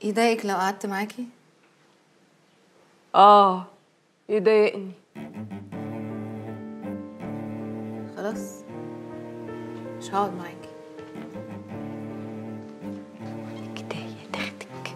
يضايقك لو قعدت معاكي اه يضايقني خلاص مش هقعد معاكي كداية تاخدك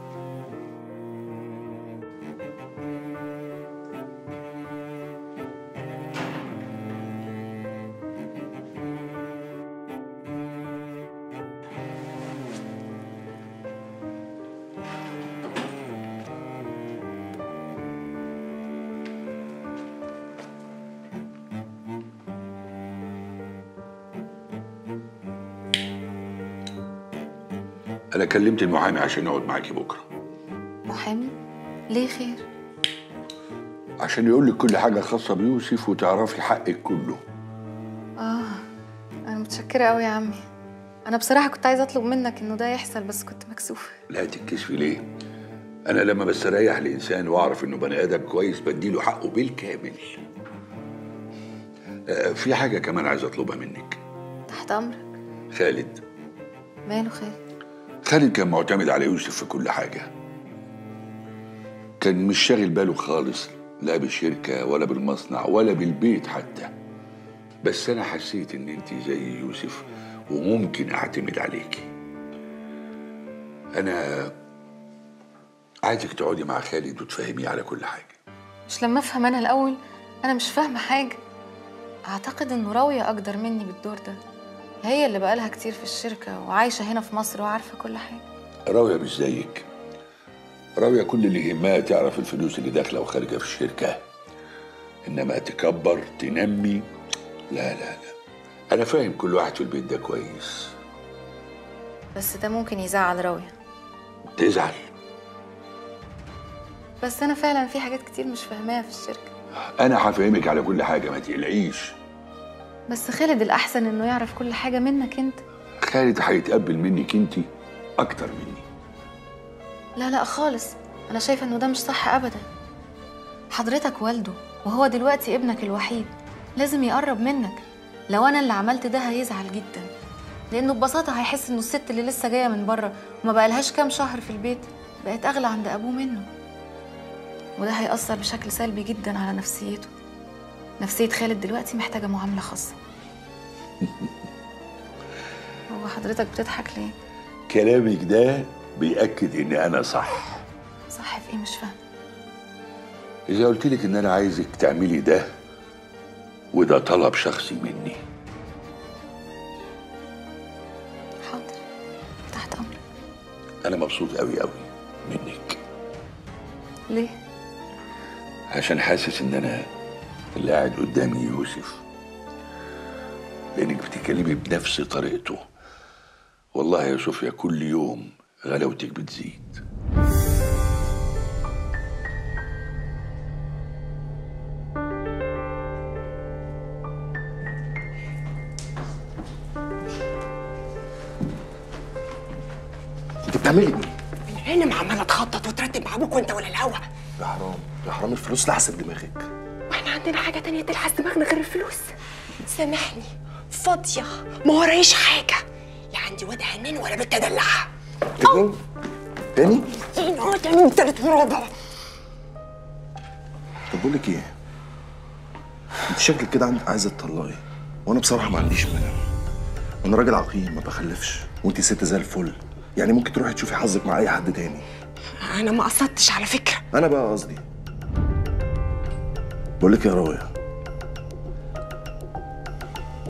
انا كلمت المحامي عشان يقعد معاكي بكره محامي ليه خير عشان يقول لك كل حاجه خاصه بيوسف وتعرفي حقك كله اه انا متشكره قوي يا عمي انا بصراحه كنت عايزه اطلب منك انه ده يحصل بس كنت مكسوفه لا تتكسفي ليه انا لما بستريح لانسان واعرف انه بني ادم كويس بديله حقه بالكامل آه، في حاجه كمان عايز اطلبها منك تحت امرك خالد ماله خير خالد كان معتمد على يوسف في كل حاجة كان مش شاغل باله خالص لا بالشركة ولا بالمصنع ولا بالبيت حتى بس أنا حسيت إن أنت زي يوسف وممكن أعتمد عليكي أنا عايزك تقعدي مع خالد وتفهميه على كل حاجة مش لما افهم انا الاول انا مش فاهمه حاجه اعتقد انه راويه اقدر مني بالدور ده هي اللي بقالها كتير في الشركه وعايشه هنا في مصر وعارفه كل حاجه راوية مش زيك راوية كل اللي يهمها تعرف الفلوس اللي داخلة وخارجة في الشركة إنما تكبر تنمي لا لا لا أنا فاهم كل واحد في البيت ده كويس بس ده ممكن يزعل راويه تزعل بس انا فعلا في حاجات كتير مش فاهماها في الشركه أنا هفهمك على كل حاجة ما تقلقيش بس خالد الاحسن انه يعرف كل حاجه منك انت خالد هيتقبل منك أنت أكتر مني لا لا خالص انا شايفه انه ده مش صح ابدا حضرتك والده وهو دلوقتي ابنك الوحيد لازم يقرب منك لو انا اللي عملت ده هيزعل جدا لانه ببساطه هيحس انه الست اللي لسه جايه من بره وما بقالهاش كام شهر في البيت بقت اغلى عند ابوه منه وده هيأثر بشكل سلبي جدا على نفسيته نفسية خالد دلوقتي محتاجة معاملة خاصة هو حضرتك بتضحك ليه؟ كلامك ده بيأكد إن أنا صح صح في ايه مش فاهمة إذا قلت لك إن أنا عايزك تعملي ده وده طلب شخصي مني حاضر تحت أمرك أنا مبسوط أوي أوي منك ليه؟ عشان حاسس إن أنا اللي قاعد قدامي يوسف لأنك بتتكلمي بنفس طريقته والله يا صوفيا كل يوم غلاوتك بتزيد انت بتعملي ايه؟ الهانم عماله تخطط وترتب مع ابوك وانت ولا الهوا يا حرام يا حرام الفلوس لحسب دماغك واحنا عندنا حاجه تانية تلحس دماغنا غير الفلوس سامحني فاضيه ما ورايش حاجه لا عندي واد هنان ولا بنت ادلعها تاني تاني تاني اه تاني وتالت ورابع طب بقول لك ايه انت شكلك كده عند عايزه تطلقي وانا بصراحه ما عنديش مانع انا راجل عقيم ما بخلفش وانت ست زي الفل يعني ممكن تروحي تشوفي حظك مع اي حد تاني انا ما قصدتش على فكره انا بقى قصدي بقول لك يا راويه